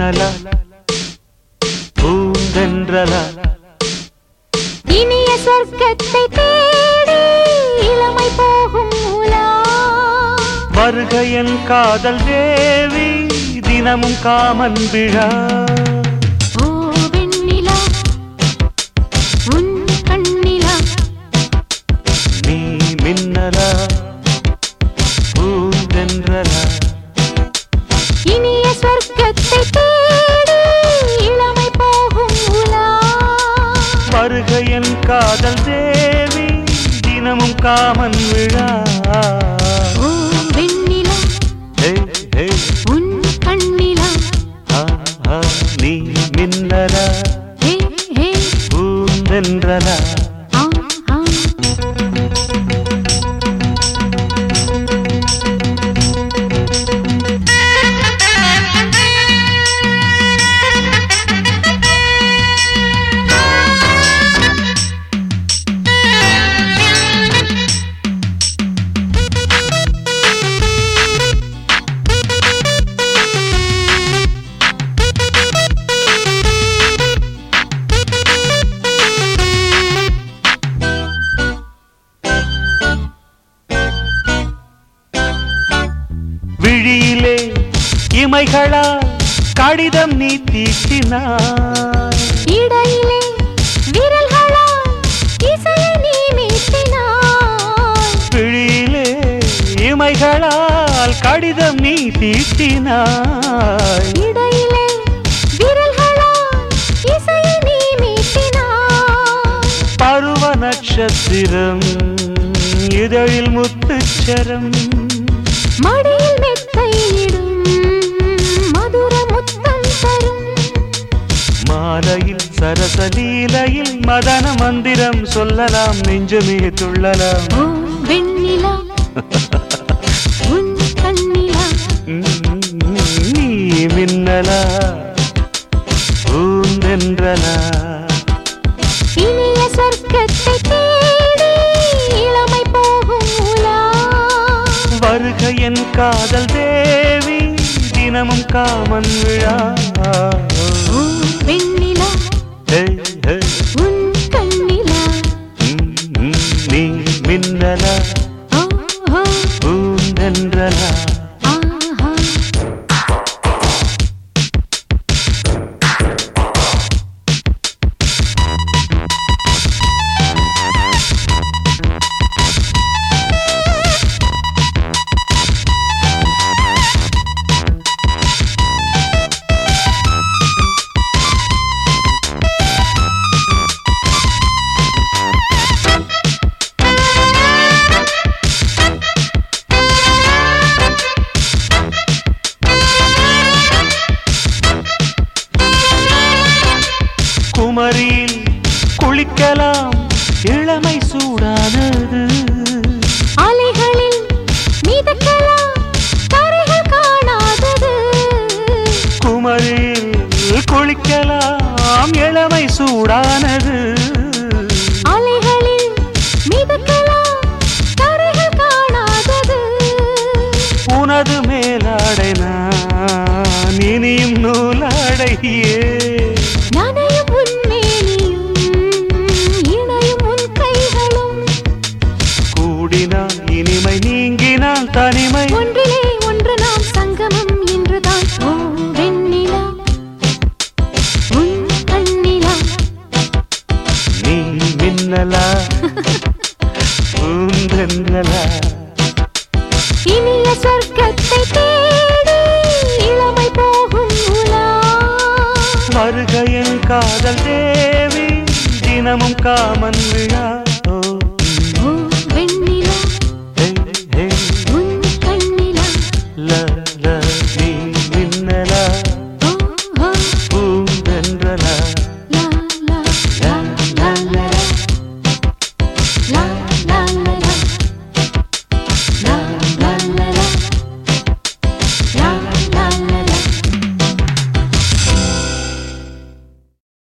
மின்னலா பூந்தென்றலா இனிய சொர்க்கத்தை தேடி இளமை போகும் உலா வருக என் காதல் தேவி தினமும் காமன் விழா ஓ வெண்ணிலா உன் கண்ணிலா நீ மின்னலா பூந்தென்றலா இனிய சொர்க்கத்தை தேடி இளமை போகும் உலா வருக என் காதல் தேவி தினமும் காமன் விழா ஓ வெண்ணிலா ஹே, ஹே, உன் கண்ணிலா ஆ, ஆ, நீ மின்னலா ஹே ஹே பூந்தென்றலா ஆ ஆ விழியிலே இமைகளால் கடிதம் நீ தீட்டினாய் இடையிலே விரல்களால் இசையை நீ மீட்டினாய் விழியிலே இமைகளால் கடிதம் நீ தீட்டினாய் இடையிலே விரல்களால் இசையை நீ மீட்டினாய் பருவ நட்சத்திரம் இதழில் முத்துச்சரம் மடியில் மெத்தையிடும் மதுர முத்தம் தரும் மாலையில் சரசலீலையில் மதன மந்திரம் சொல்லலாம் நெஞ்சமே துள்ளலாம் ஓ வெண்ணிலா உன் கண்ணிலா ம், நீ மின்னலா பூந்தென்றலா இனிய சொர்க்கத்தை தேடி இளமை போகும் உலா வருக என் காதல் தேவி தினமும் காமன் விழா ஓ வெண்ணிலா ஹே, ஹே, உன் கண்ணிலா ம், ம், நீ மின்னலா ஓ ஓ பூந்தென்றலா ஆஹா குமரியில் குளிக்கலாம் இளமை சூடானது அலைகளில் மிதக்கலாம் கரைகள் காணாதது குமரியில் குளிக்கலாம் இளமை சூடானது அலைகளில் மிதக்கலாம் கரைகள் காணாதது உனது மேலாடை நான் இனியும் நூலாடையே நனையும் உன் மேனியும் இணையும் உன் கைகளும் கூடினால் இனிமை நீங்கினால் தனிமை ஒன்றிலே ஒன்று நாம் சங்கமம் என்றுதான் ஓ வெண்ணிலா உன் கண்ணிலா நீ மின்னலா பூந்தென்றலா இனிய சொர்க்கத்தை தேடி இளமை போகும் உலா வருக என் காதல் தேவி தினமும் காமன் விழா ஓ, ஓ வெண்ணிலா ஹே, ஹே, உன் கண்ணிலா ல, ல,